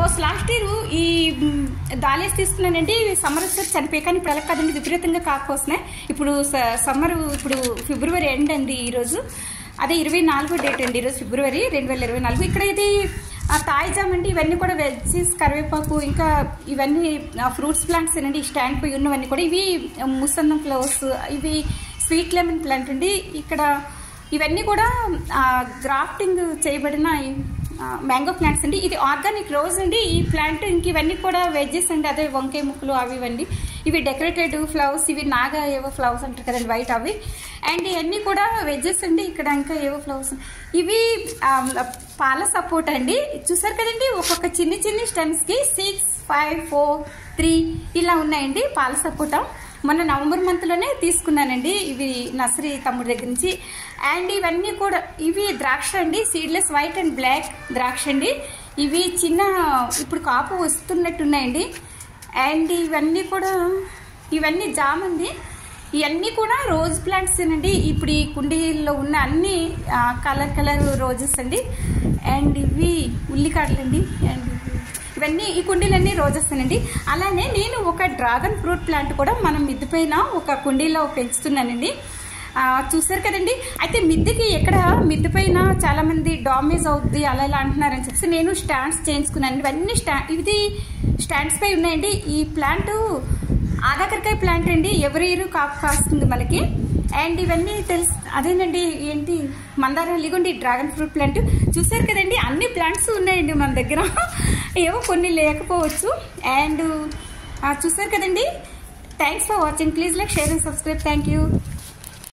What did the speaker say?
first last year ఈ మ్, దాలేసి తీసుకున్నానండి summer వచ్చి చనిపోయి కానీ ఇప్పుడు ఎలా కదండి విపరీతంగా కాకొస్తున్నాయి ఇప్పుడు సమ్మర్ ఇప్పుడు ఫిబ్రవరి ఎండ్ అండి ఈరోజు అదే ఇరవై నాలుగో డేట్ అండి ఈరోజు ఫిబ్రవరి రెండు వేల ఇరవై నాలుగు ఇక్కడ ఇది ఆ తాయి జామ్ అండి ఇవన్నీ కూడా వెజ్జెస్ కరివేపాకు ఇంకా ఇవన్నీ ఫ్రూట్స్ ప్లాంట్స్ అండి స్టాండ్ పోయి ఉన్నవన్నీ కూడా ఇవి ముసందం ఫ్లవర్స్ ఇవి స్వీట్ లెమన్ ప్లాంట్ అండి ఇక్కడ ఇవన్నీ కూడా గ్రాఫ్టింగ్ చేయబడిన మ్యాంగో ప్లాంట్స్ అండి ఇది ఆర్గానిక్ రోజ్ అండి ఈ ప్లాంట్ ఇంక ఇవన్నీ కూడా వెజ్జెస్ అండి అదే వంకాయ ముక్కలు అవి ఇవ్వండి ఇవి డెకరేటెడ్ ఫ్లవర్స్ ఇవి నాగా ఏవో ఫ్లవర్స్ అంటారు కదండి వైట్ అవి అండ్ ఇవన్నీ కూడా వెజ్జెస్ అండి ఇక్కడ ఇంకా ఏవో ఫ్లవర్స్ ఇవి ఆ, పాల సపోర్ట్ అండి చూసారు కదండి ఒక్కొక్క చిన్ని చిన్ని స్టెమ్స్ కి సిక్స్ ఫైవ్ ఫోర్ త్రీ ఇలా ఉన్నాయండి పాల సపోటా మొన్న నవంబర్ మంత్ లోనే తీసుకున్నానండి ఇవి నర్సరీ తమ్ముడి దగ్గర నుంచి అండ్ ఇవన్నీ కూడా ఇవి ద్రాక్ష అండి సీడ్లెస్ వైట్ అండ్ బ్లాక్ ద్రాక్ష అండి ఇవి చిన్న ఇప్పుడు కాపు వస్తున్నట్టున్నాయండి అండ్ ఇవన్నీ కూడా ఇవన్నీ జామ్ అండి ఇవన్నీ కూడా రోజ్ ప్లాంట్స్ అండి ఇప్పుడు ఈ కుండీల్లో ఉన్న అన్ని కలర్ కలర్ రోజెస్ అండి అండ్ ఇవి ఉల్లికాడలు అండి అండ్ ఇవన్నీ ఈ కుండీలన్నీ రోజెస్ అండి అలానే నేను ఒక డ్రాగన్ ఫ్రూట్ ప్లాంట్ కూడా మనం మిద్దె పైన ఒక కుండీలో పెంచుతున్నానండి ఆ, చూసారు కదండి అయితే మిద్దెకి ఎక్కడ మిద్దె పైన చాలా మంది డామేజ్ అవుద్ది అలా ఇలా అంటున్నారని చెప్పేసి నేను స్టాండ్స్ చేయించుకున్నాను ఇవన్నీ స్టా ఇది స్టాండ్స్ పై ఉన్నాయండి ఈ ప్లాంట్ ఆగాకరకాయ ప్లాంట్ అండి ఎవరి ఇయర్ కాపు కాస్తుంది మనకి అండ్ ఇవన్నీ తెలుసు అదేనండి ఏంటి మందారం ఇదిగోండి డ్రాగన్ ఫ్రూట్ ప్లాంట్ చూసారు కదండి అన్ని ప్లాంట్స్ ఉన్నాయండి మన దగ్గర ఏవో కొన్ని లేకపోవచ్చు అండ్ చూసారు కదండి thanks for watching please like share and subscribe thank you